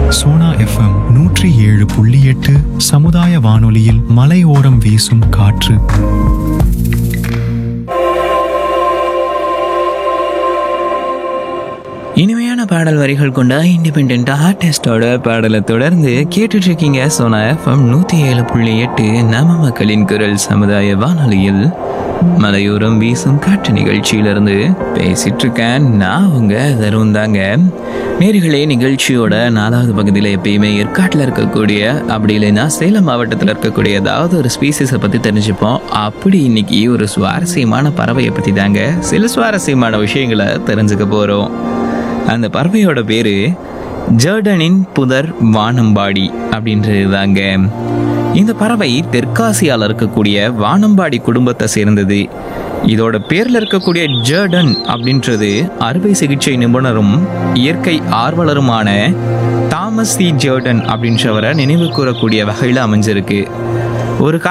Sona FM நூற்றி ஏழு புள்ளி எட்டு சமுதாய வானொலியில் மலையோரம் வீசும் காற்று இனிமையான பாடல் வரிகள் கொண்ட இண்டிபெண்ட் ஆர்டிஸ்டோட பாடலை தொடர்ந்து கேட்டுட்டு இருக்கீங்க சோனா எஃப்எம் நூற்றி ஏழு புள்ளி எட்டு நம மக்களின் குரல் சமுதாய வானொலியில் மலையோரம் வீசும் காற்று நிகழ்ச்சியிலிருந்து பேசிட்டு இருக்கேன் நான் உங்க தருண் தாங்க நேர்களே நிகழ்ச்சியோட நாலாவது பகுதியில் எப்பயுமே ஏற்காட்டில் இருக்கக்கூடிய அப்படி இல்லைன்னா சேலம் மாவட்டத்தில் இருக்கக்கூடிய ஏதாவது ஒரு ஸ்பீசிஸை பற்றி தெரிஞ்சுப்போம் அப்படி இன்னைக்கு ஒரு சுவாரஸ்யமான பறவையை பற்றி தாங்க சில சுவாரஸ்யமான விஷயங்களை தெரிஞ்சுக்க போகிறோம் அந்த பறவையோட பேரு ஜர்டனின் புதர் வானம்பாடி அப்படின்றது தாங்க இந்த பறவை தெற்காசியால இருக்கக்கூடிய வானம்பாடி குடும்பத்தை சேர்ந்தது இதோட பேர்ல இருக்கக்கூடிய ஜர்டன் அப்படின்றது அறுவை சிகிச்சை நிபுணரும் இயற்கை ஆர்வலருமான தாமஸ் சி ஜர்டன் அப்படின்றவரை நினைவு கூறக்கூடிய வகையில் அமைஞ்சிருக்கு ஒரு